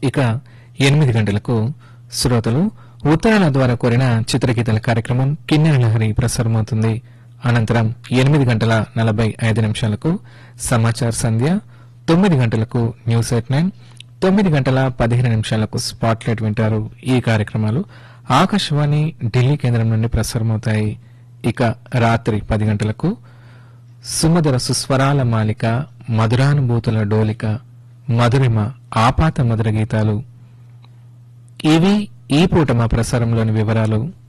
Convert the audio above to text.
ఇక ఎనిమిది గంటలకు శ్రోతలు ఉత్తరాల ద్వారా కోరిన చిత్రగీతల కార్యక్రమం కిన్నెర లహరి ప్రసారమవుతుంది అనంతరం ఎనిమిది గంటల నలభై ఐదు నిమిషాలకు సమాచార సంధ్య తొమ్మిది గంటలకు న్యూస్ ఎట్ నైన్ తొమ్మిది గంటల పదిహేను నిమిషాలకు స్పాట్లైట్ వింటారు ఈ కార్యక్రమాలు ఆకాశవాణి ఢిల్లీ కేంద్రం నుండి ప్రసారమవుతాయి ఇక రాత్రి పది గంటలకు సుమధుర సుస్వరాల మాలిక మధురానుభూతుల డోలిక మధురిమ ఆపాత మధుర గీతాలు ఇవి ఈ పూట మా ప్రసారంలోని వివరాలు